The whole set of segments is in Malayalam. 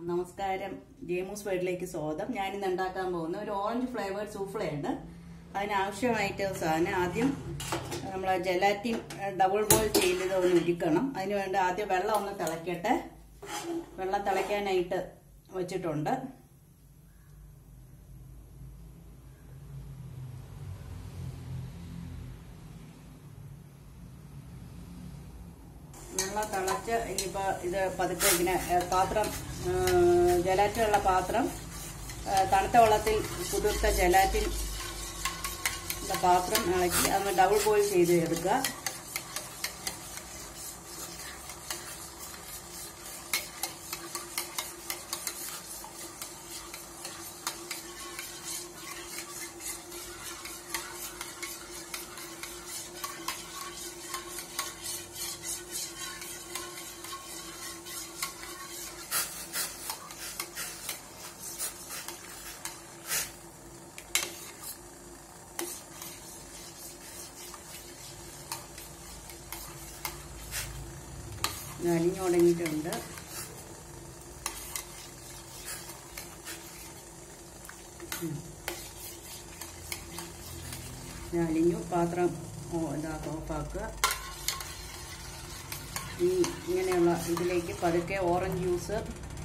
നമസ്കാരം ജേമൂസ് വേർഡിലേക്ക് സ്വാഗതം ഞാനിന്ന് ഉണ്ടാക്കാൻ പോകുന്ന ഒരു ഓറഞ്ച് ഫ്ലേവേർഡ് സൂഫ്ലയാണ് അതിനാവശ്യമായിട്ട് സാധനം ആദ്യം നമ്മൾ ജലാറ്റിൻ ഡബിൾ ബോയിൽ ചെയ്തത് ഒന്ന് ഉരുക്കണം അതിന് വേണ്ടി ആദ്യം വെള്ളം ഒന്ന് തിളയ്ക്കട്ടെ വെള്ളം തിളയ്ക്കാനായിട്ട് വെച്ചിട്ടുണ്ട് വെള്ളം തിളച്ച് ഇനിയിപ്പോൾ ഇത് പതുക്കെ ഇങ്ങനെ ഏ, പാത്രം ജലാറ്റിനുള്ള പാത്രം ഏ, തണുത്ത വെള്ളത്തിൽ കുതിർത്ത ജലാറ്റിൻ പാത്രം ഇളക്കി അന്ന് ഡബിൾ ബോയിൽ ചെയ്ത് എടുക്കുക അലിഞ്ഞു തുടങ്ങിയിട്ടുണ്ട് ഉം. ഞാൻ അലിഞ്ഞു പാത്രം ഓ ഇതാക്കുക ഓഫാക്കുക ഈ ഇങ്ങനെയുള്ള ഇതിലേക്ക് പതുക്കെ ഓറഞ്ച് ജ്യൂസ്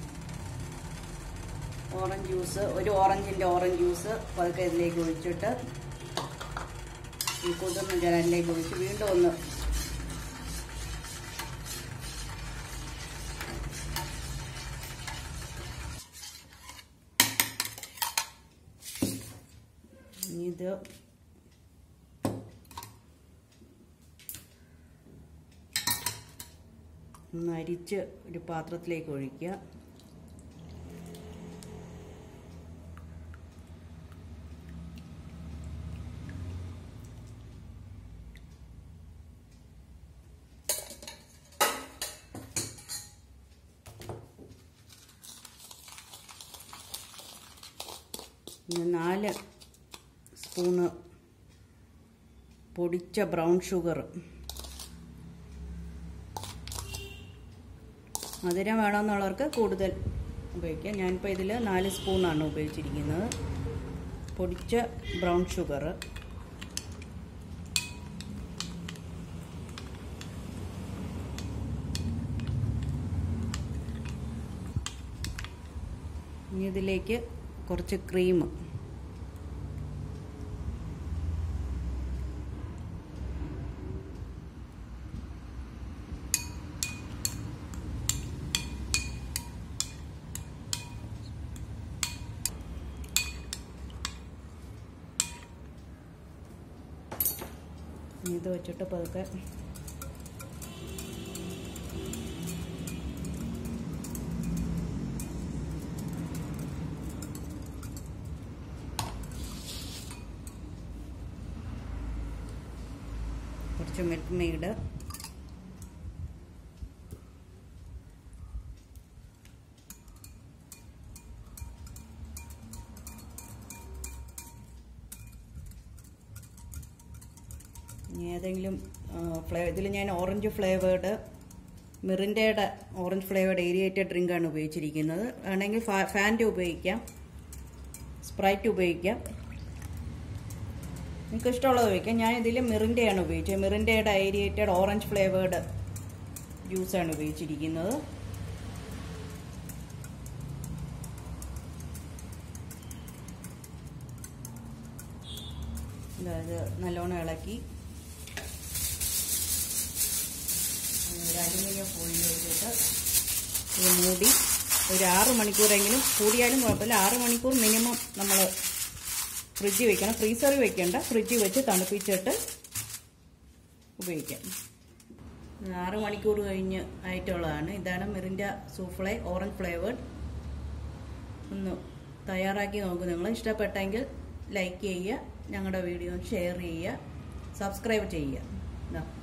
ഓറഞ്ച് ജ്യൂസ് ഒരു ഓറഞ്ചിൻ്റെ ഓറഞ്ച് ജ്യൂസ് പതുക്കെ ഇതിലേക്ക് ഒഴിച്ചിട്ട് ഈ കുതിർന്ന ജലനിലേക്ക് ഒഴിച്ച് വീണ്ടും ഒന്ന് ഇത് ഒന്ന് അരിച്ച് ഒരു പാത്രത്തിലേക്ക് ഒഴിക്കുക പിന്നെ നാല് സ്പൂണ് പൊടിച്ച ബ്രൗൺ ഷുഗർ മധുരം വേണമെന്നുള്ളവർക്ക് കൂടുതൽ ഉപയോഗിക്കാം ഞാനിപ്പോൾ ഇതിൽ നാല് സ്പൂണാണ് ഉപയോഗിച്ചിരിക്കുന്നത് പൊടിച്ച ബ്രൗൺ ഷുഗർ ഇനി ഇതിലേക്ക് കുറച്ച് ക്രീം ഇനി ഇത് വെച്ചിട്ട് പതുക്കെ കുറച്ച് മിൽക്ക് മെയ്ഡ് ഇനി ഏതെങ്കിലും ഫ്ലേ ഇതിൽ ഞാൻ ഓറഞ്ച് ഫ്ലേവേർഡ് മിറിൻഡയുടെ ഓറഞ്ച് ഫ്ലേവേർഡ് ഏരിയേറ്റഡ് ഡ്രിങ്കാണ് ഉപയോഗിച്ചിരിക്കുന്നത് വേണമെങ്കിൽ ഫാൻ്റെ ഉപയോഗിക്കാം സ്പ്രൈറ്റ് ഉപയോഗിക്കാം നിങ്ങൾക്ക് ഇഷ്ടമുള്ളത് ഉപയോഗിക്കാം ഞാൻ ഇതിൽ മിറിൻ്റെയാണ് ഉപയോഗിച്ചത് മിറിൻ്റെയുടെ ഏരിയേറ്റഡ് ഓറഞ്ച് ഫ്ലേവേർഡ് ജ്യൂസാണ് ഉപയോഗിച്ചിരിക്കുന്നത് അതായത് നല്ലോണം ഇളക്കി ഒരു അലുമിനിയം ഫോയിൽ വെച്ചിട്ട് ഇത് മൂടി ഒരു ആറ് മണിക്കൂറെങ്കിലും കൂടിയാലും കുഴപ്പമില്ല ആറ് മണിക്കൂർ മിനിമം നമ്മൾ ഫ്രിഡ്ജിൽ വെക്കണം ഫ്രീസറിൽ വെക്കേണ്ട ഫ്രിഡ്ജിൽ വെച്ച് തണുപ്പിച്ചിട്ട് ഉപയോഗിക്കാം ആറ് മണിക്കൂർ കഴിഞ്ഞ് ആയിട്ടുള്ളതാണ് ഇതാണ് മിറിൻ്റെ സൂഫ്ലൈ ഓറഞ്ച് ഫ്ലേവേർഡ് ഒന്ന് തയ്യാറാക്കി നോക്കൂ നിങ്ങൾ ഇഷ്ടപ്പെട്ടെങ്കിൽ ലൈക്ക് ചെയ്യുക ഞങ്ങളുടെ വീഡിയോ ഷെയർ ചെയ്യുക സബ്സ്ക്രൈബ് ചെയ്യുക ഇതാ